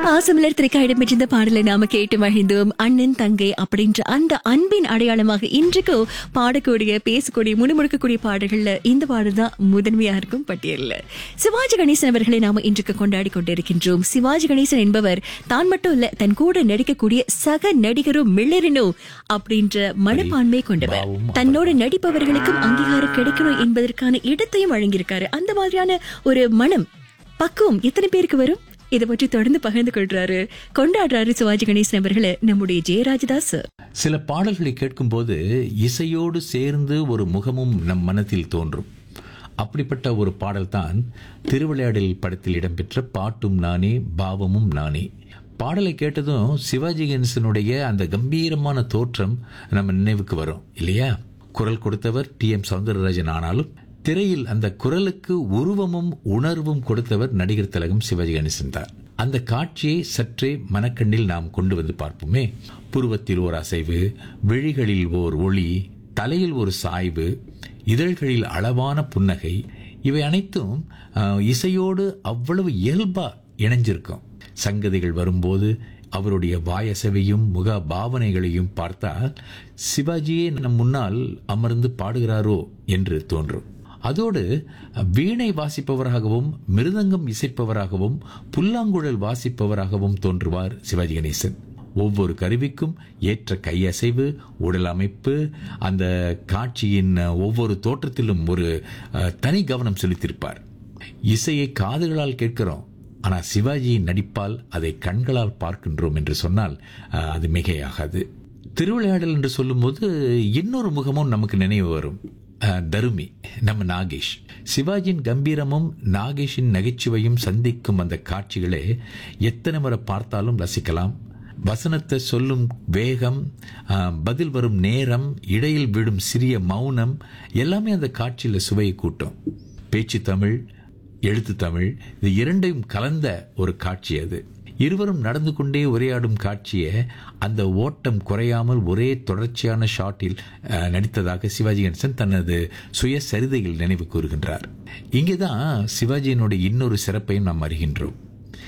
ஆசமலர் திரைக்கா இடம்பெற்றிருந்த பாடலை நாம கேட்டு மகிழ்ந்தோம் அண்ணன் தங்கை அப்படின்ற அந்த அன்பின் அடையாளமாக இன்றைக்கும் பாடக்கூடிய பேசக்கூடிய முணுமுணுக்கக்கூடிய பாடல்கள்ல இந்த பாடல் தான் முதன்மையா இருக்கும் பட்டியல்ல சிவாஜி கணேசன் அவர்களை நாம இன்றைக்கு கொண்டாடி கொண்டிருக்கின்றோம் சிவாஜி கணேசன் என்பவர் தான் மட்டும் இல்ல தன் கூட நடிக்கக்கூடிய சக நடிகரும் மிளறினோ அப்படின்ற மனப்பான்மை கொண்டவர் பாவம் தன்னோடு நடிப்பவர்களுக்கும் அங்கீகாரம் கிடைக்கணும் என்பதற்கான இடத்தையும் வழங்கியிருக்காரு அந்த மாதிரியான ஒரு மனம் பக்குவம் எத்தனை பேருக்கு வரும் இதை பற்றி தொடர்ந்து பகிர்ந்து கொள்றாரு கொண்டாடுறாரு சிவாஜி கணேசன் அவர்களை நம்முடைய ஜெயராஜதாஸ் சில பாடல்களை கேட்கும்போது இசையோடு சேர்ந்து ஒரு முகமும் நம் மனத்தில் தோன்றும் அப்படிப்பட்ட ஒரு பாடல்தான் திருவிளையாடல் படத்தில் இடம்பெற்ற பாட்டும் நானே பாவமும் நானே பாடலை கேட்டதும் சிவாஜி கணேசனுடைய அந்த கம்பீரமான தோற்றம் நம்ம நினைவுக்கு வரும் இல்லையா குரல் கொடுத்தவர் டி எம் சவுந்தரராஜன் ஆனாலும் திரையில் அந்த குரலுக்கு உருவமும் உணர்வும் கொடுத்தவர் நடிகர் திலகம் சிவாஜி கணேசன் தான் அந்த காட்சியை சற்றே மனக்கண்ணில் நாம் கொண்டு வந்து பார்ப்போமே புருவத்தில் ஓர் அசைவு விழிகளில் ஓர் ஒளி தலையில் ஒரு சாய்வு இதழ்களில் அளவான புன்னகை இவை அனைத்தும் ஆஹ், இசையோடு அவ்வளவு இயல்பா இணைஞ்சிருக்கும் சங்கதிகள் வரும்போது அவருடைய வாயசைவையும் முக பாவனைகளையும் பார்த்தால் சிவாஜியே நம் முன்னால் அமர்ந்து பாடுகிறாரோ என்று தோன்றும் அதோடு வீணை வாசிப்பவராகவும் மிருதங்கம் இசைப்பவராகவும் புல்லாங்குழல் வாசிப்பவராகவும் தோன்றுவார் சிவாஜி கணேசன் ஒவ்வொரு கருவிக்கும் ஏற்ற கையசைவு உடல் அமைப்பு அந்த காட்சியின் ஒவ்வொரு தோற்றத்திலும் ஒரு அஹ், தனி கவனம் செலுத்தியிருப்பார் இசையை காதுகளால் கேட்கிறோம் ஆனால் சிவாஜியின் நடிப்பால் அதை கண்களால் பார்க்கின்றோம் என்று சொன்னால் அஹ், அது மிகையாகாது திருவிளையாடல் என்று சொல்லும்போது இன்னொரு முகமும் நமக்கு நினைவு வரும் அஹ், தருமி நம்ம நாகேஷ் சிவாஜியின் கம்பீரமும் நாகேஷின் நகைச்சுவையும் சந்திக்கும் அந்த காட்சிகளை எத்தனை முறை பார்த்தாலும் ரசிக்கலாம் வசனத்தை சொல்லும் வேகம் அஹ், பதில் வரும் நேரம் இடையில் விடும் சிறிய மௌனம் எல்லாமே அந்த காட்சியில் சுவையை கூட்டும் பேச்சு தமிழ் எழுத்து தமிழ் இது இரண்டையும் கலந்த ஒரு காட்சி அது இருவரும் நடந்து கொண்டே உரையாடும் காட்சியை அந்த ஓட்டம் குறையாமல் ஒரே தொடர்ச்சியான ஷாட்டில் அஹ், நடித்ததாக சிவாஜி கணேசன் தனது சுயசரிதையில் நினைவு கூறுகின்றார் இங்கேதான் சிவாஜியினுடைய இன்னொரு சிறப்பையும் நாம் அறிகின்றோம்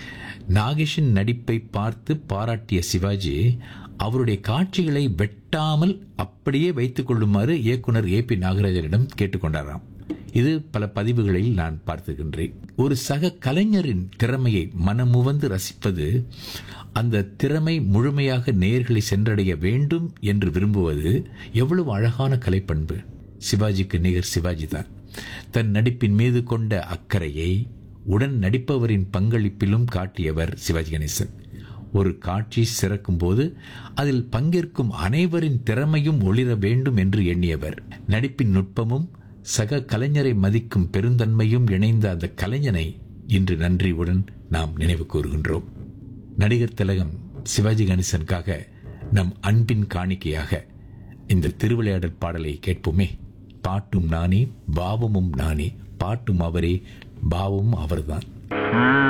நாகேஷின் நடிப்பை பார்த்து பாராட்டிய சிவாஜி அவருடைய காட்சிகளை வெட்டாமல் அப்படியே வைத்துக் கொள்ளுமாறு இயக்குனர் ஏ பி நாகராஜனிடம் கேட்டுக்கொண்டாராம் இது பல பதிவுகளில் நான் பார்த்துகின்றேன் ஒரு சக கலைஞரின் திறமையை மனமுவந்து ரசிப்பது அந்த திறமை முழுமையாக நேர்களை சென்றடைய வேண்டும் என்று விரும்புவது எவ்வளவு அழகான கலைப்பண்பு சிவாஜிக்கு நிகர் சிவாஜி தான் தன் நடிப்பின் மீது கொண்ட அக்கறையை உடன் நடிப்பவரின் பங்களிப்பிலும் காட்டியவர் சிவாஜி கணேசன் ஒரு காட்சி சிறக்கும் போது அதில் பங்கேற்கும் அனைவரின் திறமையும் ஒளிர வேண்டும் என்று எண்ணியவர் நடிப்பின் நுட்பமும் சக கலைஞரை மதிக்கும் பெருந்தன்மையும் இணைந்த அந்த கலைஞனை இன்று நன்றியுடன் நாம் நினைவு கூறுகின்றோம் நடிகர் திலகம் சிவாஜி கணேசனுக்காக நம் அன்பின் காணிக்கையாக இந்த திருவிளையாடல் பாடலை கேட்போமே பாட்டும் நானே பாவமும் நானே பாட்டும் அவரே பாவமும் அவர்தான்